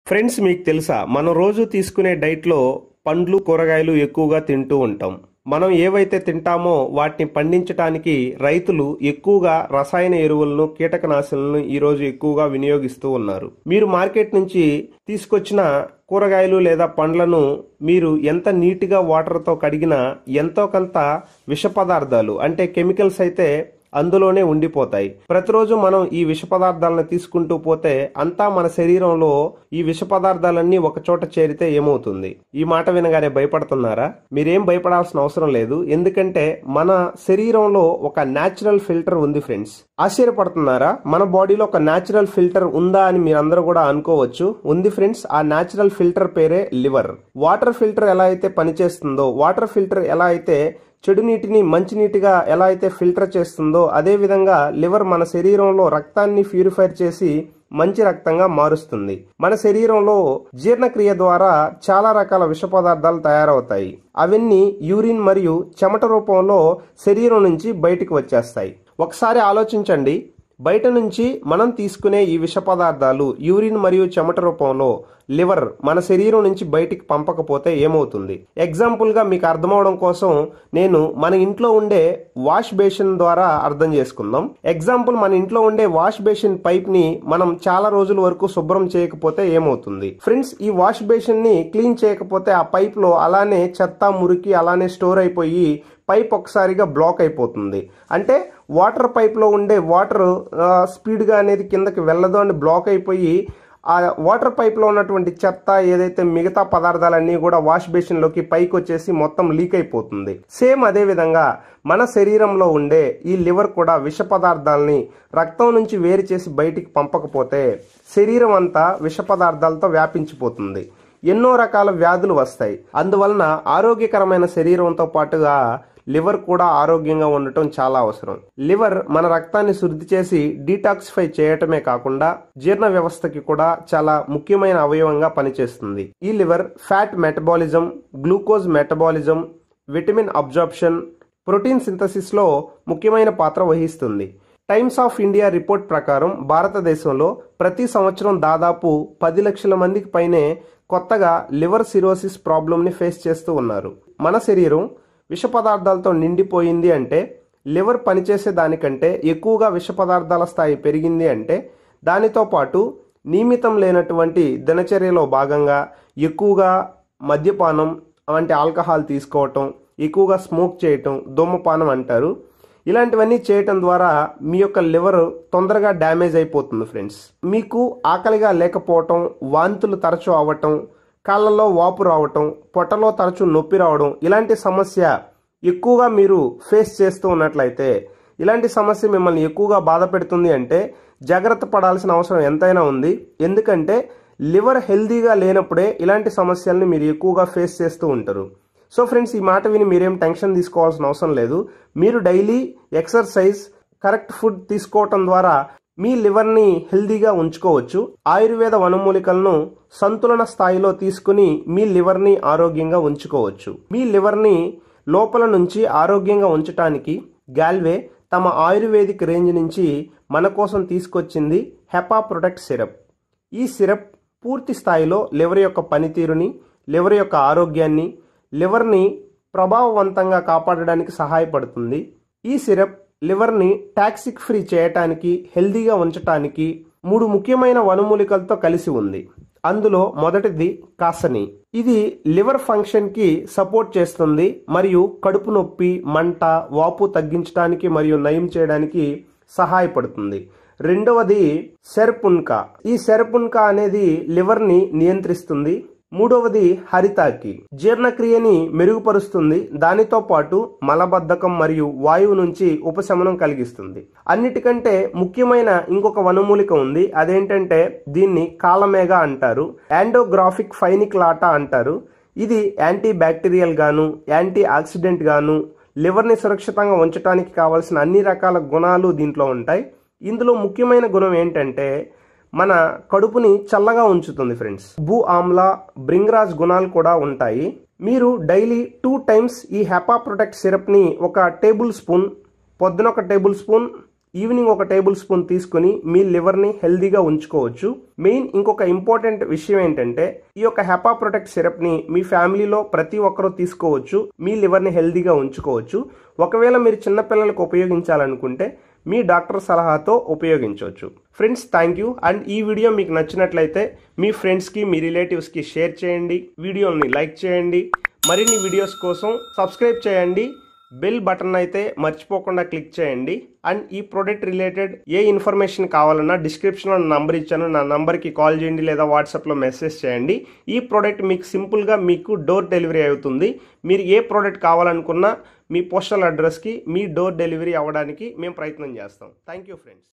friends మీకు తెలుసా మనం రోజు తీసుకునే డైట్లో పండ్లు కూరగాయలు ఎక్కువగా తింటూ ఉంటాం మనం ఏవైతే తింటామో వాటిని పండించడానికి రైతులు ఎక్కువగా రసాయన ఎరువులను కీటకనాశులను ఈ రోజు ఎక్కువగా వినియోగిస్తూ ఉన్నారు మీరు మార్కెట్ నుంచి తీసుకొచ్చిన కూరగాయలు లేదా పండ్లను మీరు ఎంత నీట్గా వాటర్తో కడిగినా ఎంతో కొంత విష పదార్థాలు అంటే కెమికల్స్ అయితే అందులోనే ఉండిపోతాయి ప్రతిరోజు మనం ఈ విష పదార్థాలను తీసుకుంటూ పోతే అంతా మన శరీరంలో ఈ విష పదార్థాలన్నీ ఒక చోట చేరితే ఏమవుతుంది ఈ మాట వినగానే భయపడుతున్నారా మీరేం భయపడాల్సిన అవసరం లేదు ఎందుకంటే మన శరీరంలో ఒక న్యాచురల్ ఫిల్టర్ ఉంది ఫ్రెండ్స్ ఆశ్చర్యపడుతున్నారా మన బాడీలో ఒక న్యాచురల్ ఫిల్టర్ ఉందా అని మీరందరూ కూడా అనుకోవచ్చు ఉంది ఫ్రెండ్స్ ఆ న్యాచురల్ ఫిల్టర్ పేరే లివర్ వాటర్ ఫిల్టర్ ఎలా అయితే పనిచేస్తుందో వాటర్ ఫిల్టర్ ఎలా అయితే చెడు నీటిని మంచినీటిగా ఎలా అయితే ఫిల్టర్ చేస్తుందో అదే విధంగా లివర్ మన శరీరంలో రక్తాన్ని ప్యూరిఫై చేసి మంచి రక్తంగా మారుస్తుంది మన శరీరంలో జీర్ణక్రియ ద్వారా చాలా రకాల విష పదార్థాలు తయారవుతాయి అవన్నీ యూరిన్ మరియు చెమట రూపంలో శరీరం నుంచి బయటికి వచ్చేస్తాయి ఒకసారి ఆలోచించండి బయట నుంచి మనం తీసుకునే ఈ విష పదార్థాలు యూరిన్ మరియు చెమట రూపంలో లివర్ మన శరీరం నుంచి బయటికి పంపకపోతే ఏమవుతుంది ఎగ్జాంపుల్ గా మీకు అర్థమవడం కోసం నేను మన ఇంట్లో ఉండే వాష్ బేసిన్ ద్వారా అర్థం చేసుకుందాం ఎగ్జాంపుల్ మన ఇంట్లో ఉండే వాష్ బేసిన్ పైప్ ని మనం చాలా రోజుల వరకు శుభ్రం చేయకపోతే ఏమవుతుంది ఫ్రెండ్స్ ఈ వాష్ బేసిన్ ని క్లీన్ చేయకపోతే ఆ పైప్ లో అలానే చెత్త మురికి అలానే స్టోర్ అయిపోయి పైప్ ఒకసారిగా బ్లాక్ అయిపోతుంది అంటే వాటర్ పైప్లో ఉండే వాటర్ స్పీడ్గా అనేది కిందకి వెళ్ళదు అని బ్లాక్ అయిపోయి ఆ వాటర్ పైప్లో ఉన్నటువంటి చెత్త ఏదైతే మిగతా పదార్థాలన్నీ కూడా వాష్ బేసిన్లోకి పైకి వచ్చేసి మొత్తం లీక్ అయిపోతుంది సేమ్ అదే విధంగా మన శరీరంలో ఉండే ఈ లివర్ కూడా విష పదార్థాలని రక్తం నుంచి వేరు చేసి బయటికి పంపకపోతే శరీరం అంతా విష పదార్థాలతో వ్యాపించిపోతుంది ఎన్నో రకాల వ్యాధులు వస్తాయి అందువలన ఆరోగ్యకరమైన శరీరంతో పాటుగా లివర్ కూడా ఆరోగ్యంగా ఉండటం చాలా అవసరం లివర్ మన రక్తాన్ని శుద్ధి చేసి డీటాక్సిఫై చేయటమే కాకుండా జీర్ణ వ్యవస్థకి కూడా చాలా ముఖ్యమైన అవయవంగా పనిచేస్తుంది ఈ liver fat metabolism glucose metabolism vitamin absorption protein synthesis లో ముఖ్యమైన పాత్ర వహిస్తుంది టైమ్స్ ఆఫ్ ఇండియా రిపోర్ట్ ప్రకారం భారతదేశంలో ప్రతి సంవత్సరం దాదాపు పది లక్షల మందికి పైనే కొత్తగా లివర్ సిరోసిస్ ప్రాబ్లంని ఫేస్ చేస్తూ ఉన్నారు మన శరీరం విష పదార్థాలతో నిండిపోయింది అంటే లివర్ పనిచేసే దానికంటే ఎక్కువగా విష పదార్థాల స్థాయి పెరిగింది అంటే దానితో పాటు నియమితం లేనటువంటి దినచర్యలో భాగంగా ఎక్కువగా మద్యపానం వంటి ఆల్కహాల్ తీసుకోవటం ఎక్కువగా స్మోక్ చేయటం ధూమపానం అంటారు ఇలాంటివన్నీ చేయటం ద్వారా మీ యొక్క లివర్ తొందరగా డ్యామేజ్ అయిపోతుంది ఫ్రెండ్స్ మీకు ఆకలిగా లేకపోవటం వాంతులు తరచూ అవ్వటం కాళ్ళలో వాపు రావటం పొట్టలో తరచూ నొప్పి రావడం ఇలాంటి సమస్య ఎక్కువగా మీరు ఫేస్ చేస్తూ ఉన్నట్లయితే ఇలాంటి సమస్య మిమ్మల్ని ఎక్కువగా బాధ పెడుతుంది అంటే జాగ్రత్త పడాల్సిన అవసరం ఎంతైనా ఉంది ఎందుకంటే లివర్ హెల్దీగా లేనప్పుడే ఇలాంటి సమస్యల్ని మీరు ఎక్కువగా ఫేస్ చేస్తూ ఉంటారు సో ఫ్రెండ్స్ ఈ మాట విని మీరేం టెన్షన్ తీసుకోవాల్సిన అవసరం లేదు మీరు డైలీ ఎక్సర్సైజ్ కరెక్ట్ ఫుడ్ తీసుకోవటం ద్వారా మీ లివర్ని హెల్దీగా ఉంచుకోవచ్చు ఆయుర్వేద వనమూలికలను సంతులన స్థాయిలో తీసుకుని మీ లివర్ని ఆరోగ్యంగా ఉంచుకోవచ్చు మీ లివర్ని లోపల నుంచి ఆరోగ్యంగా ఉంచటానికి గాల్వే తమ ఆయుర్వేదిక్ రేంజ్ నుంచి మన కోసం తీసుకొచ్చింది హెపా ప్రొటెక్ట్ సిరప్ ఈ సిరప్ పూర్తి స్థాయిలో లివర్ యొక్క పనితీరుని లివర్ యొక్క ఆరోగ్యాన్ని లివర్ని ప్రభావవంతంగా కాపాడడానికి సహాయపడుతుంది ఈ సిరప్ లివర్ని టాక్సిక్ ఫ్రీ చేయటానికి హెల్దీగా ఉంచటానికి మూడు ముఖ్యమైన వనమూలికలతో కలిసి ఉంది అందులో మొదటిది కాసని ఇది లివర్ ఫంక్షన్ కి సపోర్ట్ చేస్తుంది మరియు కడుపు నొప్పి మంట వాపు తగ్గించడానికి మరియు నయం చేయడానికి సహాయపడుతుంది రెండవది సెర్పున్కా ఈ సెర్పున్కా అనేది లివర్ ని నియంత్రిస్తుంది మూడవది హరితాకి జీర్ణక్రియని మెరుగుపరుస్తుంది దానితో పాటు మలబద్ధకం మరియు వాయువు నుంచి ఉపశమనం కలిగిస్తుంది అన్నిటికంటే ముఖ్యమైన ఇంకొక వనమూలిక ఉంది అదేంటంటే దీన్ని కాలమేగా అంటారు యాండోగ్రాఫిక్ ఫైనిక్ లాటా అంటారు ఇది యాంటీ బ్యాక్టీరియల్ గాను యాంటీ ఆక్సిడెంట్ గాను లివర్ని సురక్షితంగా ఉంచడానికి కావాల్సిన అన్ని రకాల గుణాలు దీంట్లో ఉంటాయి ఇందులో ముఖ్యమైన గుణం ఏంటంటే మన కడుపుని చల్లగా ఉంచుతుంది ఫ్రెండ్స్ భూ ఆమ్ల బ్రింగ్రాజ్ గుణాలు కూడా ఉంటాయి మీరు డైలీ టూ టైమ్స్ ఈ హెపా ప్రొటెక్ట్ సిరప్ని ఒక టేబుల్ స్పూన్ పొద్దున ఒక టేబుల్ స్పూన్ ఈవినింగ్ ఒక టేబుల్ స్పూన్ తీసుకుని మీ లివర్ని హెల్దీగా ఉంచుకోవచ్చు మెయిన్ ఇంకొక ఇంపార్టెంట్ విషయం ఏంటంటే ఈ యొక్క హెపా ప్రొటెక్ట్ సిరప్ని మీ ఫ్యామిలీలో ప్రతి ఒక్కరూ తీసుకోవచ్చు మీ లివర్ని హెల్దీగా ఉంచుకోవచ్చు ఒకవేళ మీరు చిన్నపిల్లలకు ఉపయోగించాలనుకుంటే మీ డాక్టర్ సలహాతో ఉపయోగించవచ్చు ఫ్రెండ్స్ థ్యాంక్ యూ అండ్ ఈ వీడియో మీకు నచ్చినట్లయితే మీ ఫ్రెండ్స్కి మీ రిలేటివ్స్కి షేర్ చేయండి వీడియోని లైక్ చేయండి మరిన్ని వీడియోస్ కోసం సబ్స్క్రైబ్ చేయండి బెల్ బటన్ అయితే మర్చిపోకుండా క్లిక్ చేయండి అండ్ ఈ ప్రోడక్ట్ రిలేటెడ్ ఏ ఇన్ఫర్మేషన్ కావాలన్నా డిస్క్రిప్షన్లో నంబర్ ఇచ్చాను నా నంబర్కి కాల్ చేయండి లేదా వాట్సాప్లో మెసేజ్ చేయండి ఈ ప్రోడక్ట్ మీకు సింపుల్గా మీకు డోర్ డెలివరీ అవుతుంది మీరు ఏ ప్రోడక్ట్ కావాలనుకున్నా మీ పోస్టల్ అడ్రస్కి మీ డోర్ డెలివరీ అవ్వడానికి మేము ప్రయత్నం చేస్తాం థ్యాంక్ యూ ఫ్రెండ్స్